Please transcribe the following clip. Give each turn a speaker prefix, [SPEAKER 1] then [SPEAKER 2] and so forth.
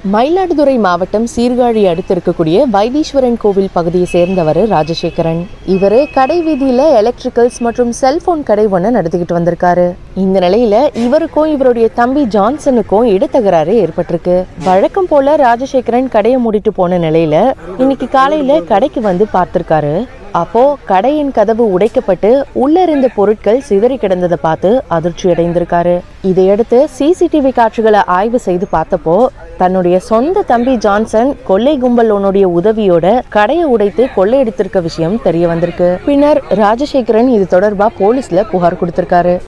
[SPEAKER 1] மயிலாடுதுறை மாவட்டம் சீர்காழி அடுத்து இருக்கக்கூடிய வைத்தீஸ்வரன் கோவில் பகுதியை சேர்ந்தவர் ராஜசேகரன் இவரு கடை வீதியில எலக்ட்ரிக்கல்ஸ் மற்றும் செல்போன் கடை ஒன்று நடத்திக்கிட்டு வந்திருக்காரு இந்த நிலையில இவருக்கும் இவருடைய தம்பி ஜான்சனுக்கும் இடத்தகராறு ஏற்பட்டிருக்கு வழக்கம் போல ராஜசேகரன் கடையை மூடிட்டு போன நிலையில இன்னைக்கு காலையில கடைக்கு வந்து பார்த்திருக்காரு அப்போ கடையின் கதவு உடைக்கப்பட்டு உள்ள இருந்த பொருட்கள் சிதறி கிடந்ததை பார்த்து அதிர்ச்சி அடைந்திருக்காரு இதையடுத்து சிசிடிவி காட்சிகளை ஆய்வு செய்து பார்த்தப்போ தன்னுடைய சொந்த தம்பி ஜான்சன் கொள்ளை கும்பல் ஒன்னுடைய உதவியோட கடையை உடைத்து கொள்ளையடித்திருக்க விஷயம் தெரிய வந்திருக்கு பின்னர் ராஜசேகரன் இது தொடர்பா போலீஸ்ல புகார் கொடுத்திருக்காரு